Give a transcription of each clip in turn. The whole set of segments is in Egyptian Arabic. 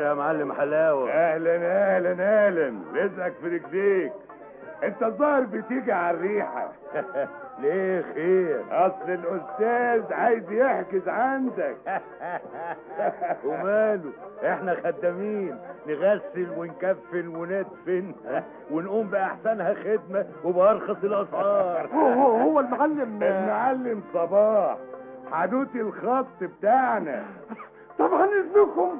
يا معلم حلاوه اهلا اهلا اهلا رزقك في رجليك انت الظاهر بتيجي على الريحه ليه خير اصل الاستاذ عايز يحجز عندك وماله احنا خدامين نغسل ونكفن وندفن ونقوم باحسنها خدمه وبارخص الاسعار هو هو المعلم المعلم صباح حدوتي الخط بتاعنا طبعا اذنكم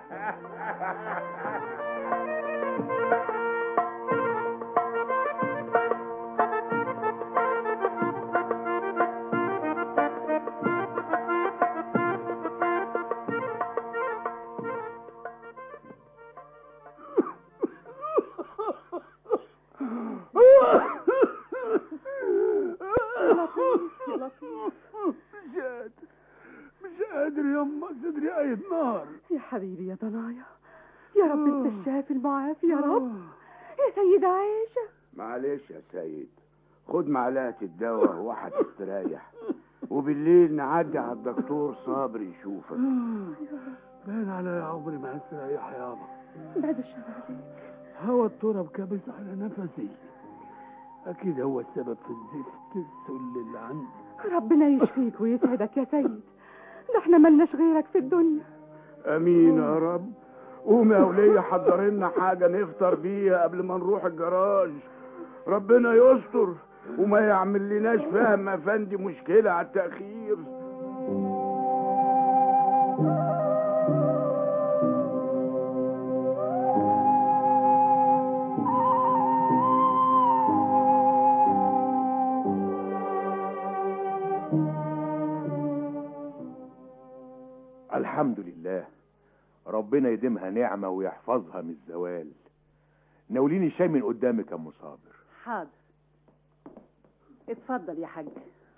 مش قادر مش قادر يما صدري قايد نار يا حبيبي يا ضنايا يا رب انت الشافي المعافي يا رب يا سيدة عائشة معلش يا سيد خد معلقه الدواء وهتستريح وبالليل نعدي على الدكتور صابر يشوفك باين على عمري ما هستريح يابا بعد الشر عليك هوا التراب كابس على نفسي اكيد هو السبب في الزفت السل اللي عندي ربنا يشفيك ويسعدك يا سيد ده احنا ملناش غيرك في الدنيا امين يا رب قوم يا ولية حضر لنا حاجة نفطر بيها قبل ما نروح الجراج ربنا يستر وما يعمل لناش فهم افندي مشكلة على التأخير الحمد لله ربنا يديمها نعمة ويحفظها من الزوال ناوليني شاي من قدامك يا ام صابر حاضر اتفضل يا حاج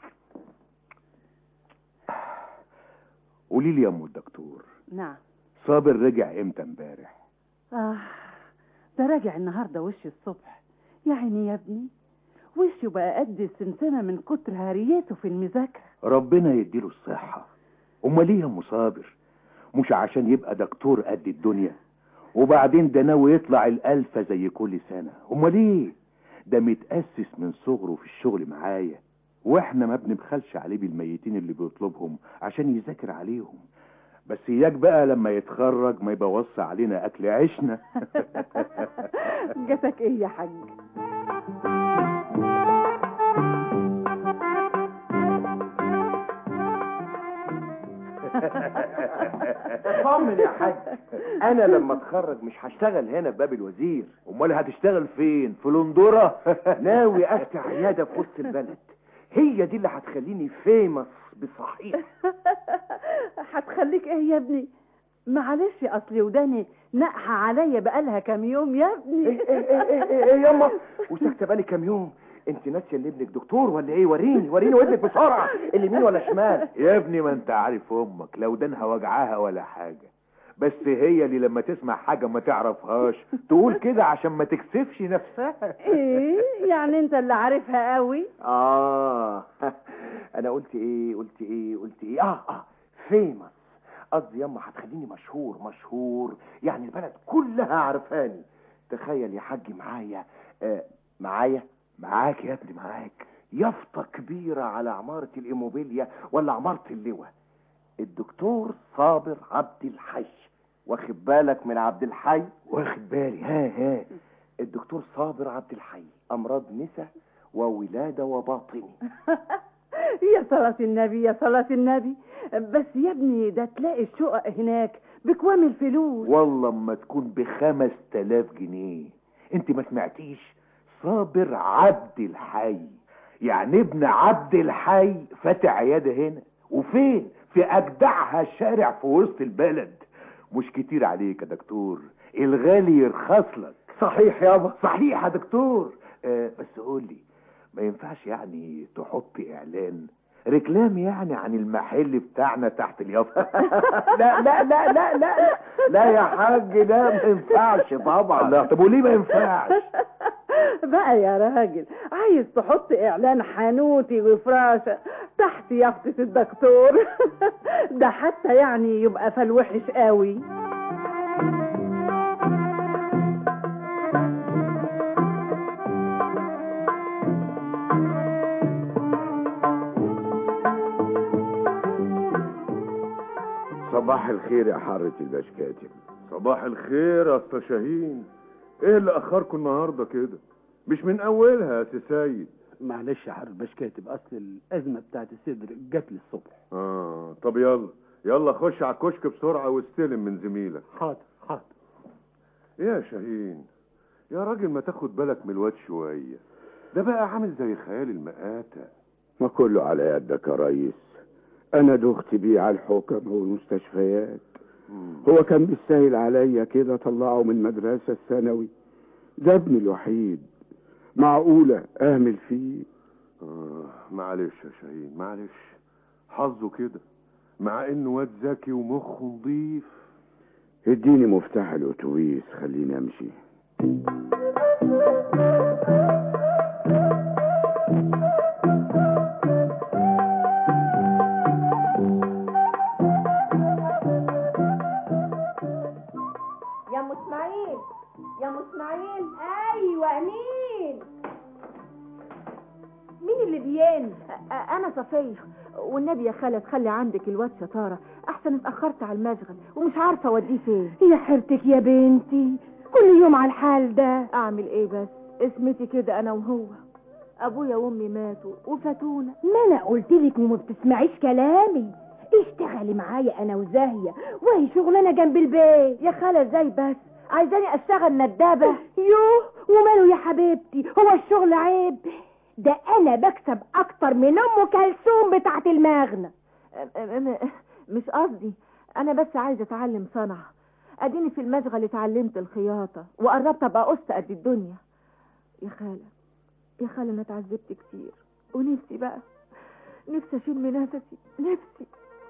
قولي لي يا ام الدكتور نعم صابر رجع امتى امبارح آه ده راجع النهارده وش الصبح يا عيني يا ابني وشه بقى قد السمسمة من كتر هريته في المذاكرة ربنا يديله الصحة امال ليه يا ام صابر مش عشان يبقى دكتور قد الدنيا وبعدين ده ناوي يطلع الألفة زي كل سنة امال ليه ده متأسس من صغره في الشغل معايا واحنا ما بنبخلش عليه بالميتين اللي بيطلبهم عشان يذاكر عليهم بس اياك بقى لما يتخرج ما يبوظ علينا اكل عيشنا جاتك ايه يا حاج اطمن يا حاج انا لما اتخرج مش هشتغل هنا في باب الوزير امال هتشتغل فين في لندرة ناوي افتح عياده في وسط البلد هي دي اللي هتخليني فيمس بصحيح هتخليك ايه يا ابني معلش اصل وداني نقحة عليا بقالها كام يوم يا ابني ايه ايه ايه ايه ايه ايه ياما وساكته بالي كام يوم انت ناسيه ان ابنك دكتور ولا ايه وريني وريني ودنك بسرعه اليمين ولا شمال يا ابني ما انت عارف امك لو دانها وجعها ولا حاجة بس هي اللي لما تسمع حاجة ما تعرفهاش تقول كده عشان ما تكسفش نفسها ايه يعني انت اللي عارفها قوي اه انا قلت ايه قلت ايه قلت ايه اه اه فيمس قصدي ياما هتخليني مشهور مشهور يعني البلد كلها عارفاني تخيل يا حاج معايا آه معايا معاك يا ابني معاك يافطة كبيرة على عمارة الإيموبيليا ولا عمارة اللواء الدكتور صابر عبد الحي واخد بالك من عبد الحي واخد بالي ها ها الدكتور صابر عبد الحي أمراض نساء وولادة وباطني يا صلاة النبي يا صلاة النبي بس يا ابني ده تلاقي الشقق هناك بكوام الفلوس والله اما تكون بخمس تلاف جنيه انت ما سمعتيش صابر عبد الحي يعني ابن عبد الحي فاتح عيادة هنا وفين في اجدعها شارع في وسط البلد مش كتير عليك يا دكتور الغالي يرخص لك صحيح يابا صحيح يا دكتور آه بس قولي ما ينفعش يعني تحط اعلان ركلام يعني عن المحل بتاعنا تحت اليافطة لا لا لا لا لا لا يا حاج ده ما ينفعش طبعا لا طب وليه ما ينفعش بقى يا راجل عايز تحط اعلان حانوتي وفراشة تحت يافطة الدكتور ده حتى يعني يبقى فالوحش قوي الخير يا حارة البشكاتم صباح الخير يا اسطى شاهين ايه اللي اخركم النهارده كده مش من اولها يا سي سيد معلش يا حرب باش كاتب اصل الازمه بتاعت الصدر جات لي الصبح اه طب يلا يلا خش على الكشك بسرعه واستلم من زميلك حاضر حاضر ايه يا شاهين يا راجل ما تاخد بالك من الواد شويه ده بقى عامل زي خيال المآتة ما كله على يدك يا ريس انا دخت بيه على الحكم والمستشفيات هو كان بيستاهل عليا كده طلعه من المدرسة الثانوي ده ابني الوحيد معقولة اهمل فيه آه معلش يا شاهين معلش حظه كده مع انه واد ذكي ومخه نضيف اديني مفتاح الاتوبيس خليني امشي يا ام اسماعيل يا ام اسماعيل ايوه مين مين اللي بيان انا صفيه والنبي يا خالد خلي عندك الواد شطاره احسن اتاخرت على المشغل ومش عارفه اوديه فين يا حيرتك يا بنتي كل يوم على الحال ده اعمل ايه بس اسمتي كده انا وهو ابويا وامي ماتوا وفاتونا ما انا قلت لك وما بتسمعيش كلامي اشتغلي معايا انا وزاهيه وهي شغلانه جنب البيت يا خاله ازاي بس عايزاني اشتغل ندابه يوه وماله يا حبيبتي هو الشغل عيب ده انا بكسب اكتر من ام كلثوم بتاعت المغنى أم- أم- مش قصدي انا بس عايزه اتعلم صنعه اديني في المشغل اتعلمت الخياطه وقربت ابقى قصه قد الدنيا يا خاله يا خاله انا اتعذبت كتير ونفسي بقى نفسي اشم نفسي نفسي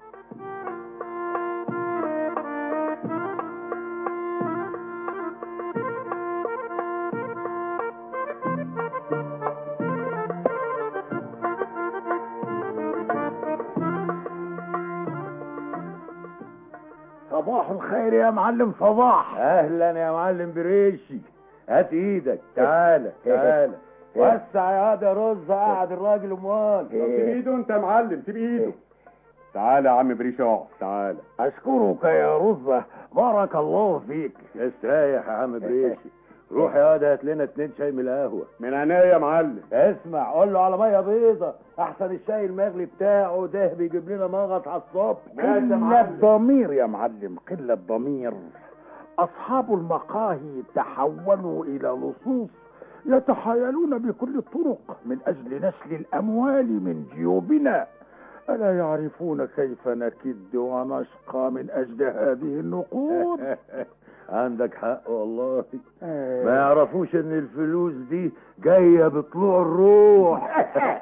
صباح الخير يا معلم صباح اهلا يا معلم بريشي هات ايدك تعالى تعالى وسع يا ده رز قاعد الراجل امال سيب ايده انت يا معلم سيب ايده تعالى يا عم بريش اقعد تعالى اشكرك يا رزة بارك الله فيك استريح يا عم بريشي روح يا واد هات لنا اتنين شاي من القهوه من عينيا يا معلم اسمع قول له على ميه بيضه احسن الشاي المغلي بتاعه ده بيجيب لنا مغط على الصبح قلة ضمير يا معلم قلة ضمير أصحاب المقاهي تحولوا إلى لصوص يتحايلون بكل الطرق من أجل نسل الأموال من جيوبنا ألا يعرفون كيف نكد ونشقى من أجل هذه النقود عندك حق والله ما يعرفوش ان الفلوس دي جايه بطلوع الروح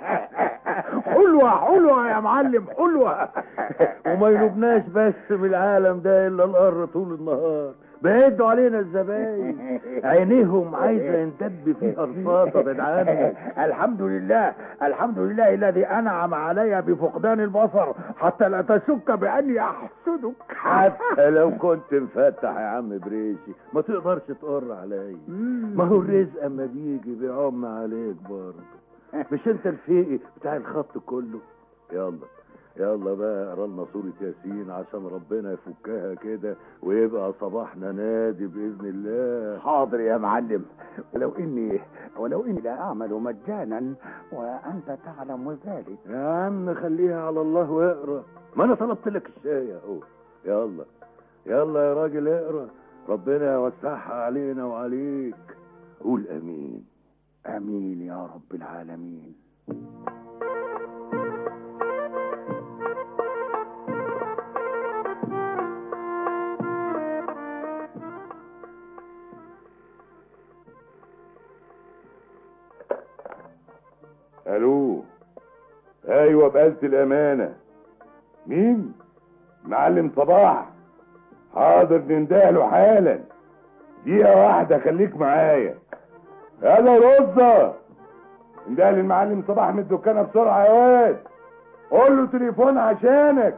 حلوة حلوة يا معلم حلوة وما ينوبناش بس من العالم ده الا القر طول النهار بعدوا علينا الزباين عينيهم عايزه يندب فيها الفاطه بعد عنك الحمد لله الحمد لله الذي أنعم علي بفقدان البصر حتى لا تشك بأني أحسدك حتى لو كنت مفتح يا عم بريشي ما تقدرش تقر عليا ما هو الرزق اما بيجي بيعم عليك برضه مش انت الفقي بتاع الخط كله يلا يلا بقى اقرا لنا سوره ياسين عشان ربنا يفكها كده ويبقى صباحنا نادي باذن الله حاضر يا معلم ولو اني ولو اني لا اعمل مجانا وانت تعلم ذلك يا عم خليها على الله واقرا ما انا طلبت لك الشاي اهو يلا يلا يا راجل اقرا ربنا يوسعها علينا وعليك قول امين امين يا رب العالمين الو ايوه بقالة الامانة مين معلم صباح حاضر نندهله حالا دقيقة واحدة خليك معايا يلا رزة اندهل المعلم صباح من الدكانة بسرعة يا واد قول له تليفون عشانك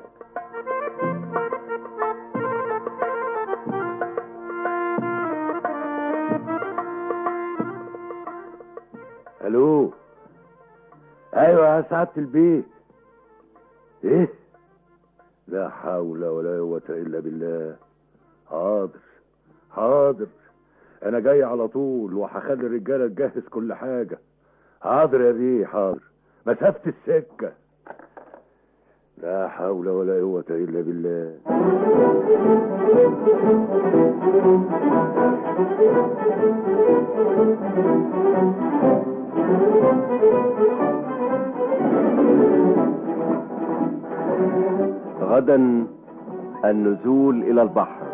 الو ايوه يا سعاده البيت ايه لا حول ولا قوة إلا بالله حاضر حاضر أنا جاي على طول وهخلي الرجالة تجهز كل حاجة حاضر يا بيه حاضر مسافة السكة لا حول ولا قوة إلا بالله غدا النزول إلى البحر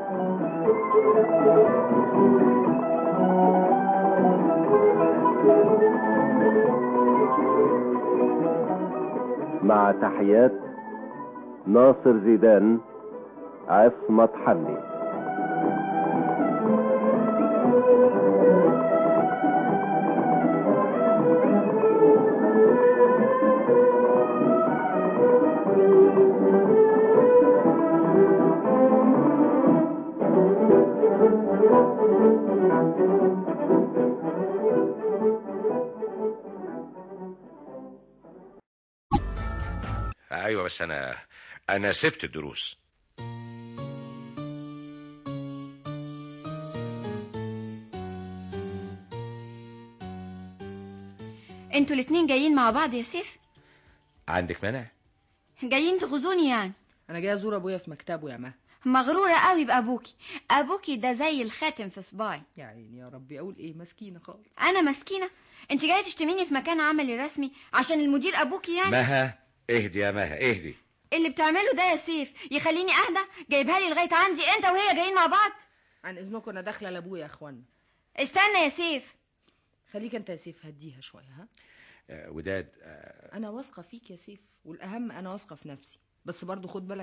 مع تحيات ناصر زيدان عصمت حمدي ايوه بس انا انا سبت الدروس انتوا الاتنين جايين مع بعض يا سيف عندك مانع جايين تغزوني يعني انا جاي ازور ابويا في مكتبه يا ما مغرورة قوي بأبوكي أبوكي ده زي الخاتم في صباعي يا عيني يا ربي اقول ايه مسكينه خالص أنا مسكينة أنت جاية تشتميني في مكان عملي رسمي عشان المدير أبوكي يعني مها اهدي يا مها اهدي اللي بتعمله ده يا سيف يخليني أهدى جايبها لي لغاية عندي أنت وهي جايين مع بعض عن اذنكم انا داخله لابويا يا اخوانا استنى يا سيف خليك انت يا سيف هديها شويه ها آه، وداد آه، انا واثقه فيك يا سيف والاهم انا واثقه في نفسي بس برضو خد بالك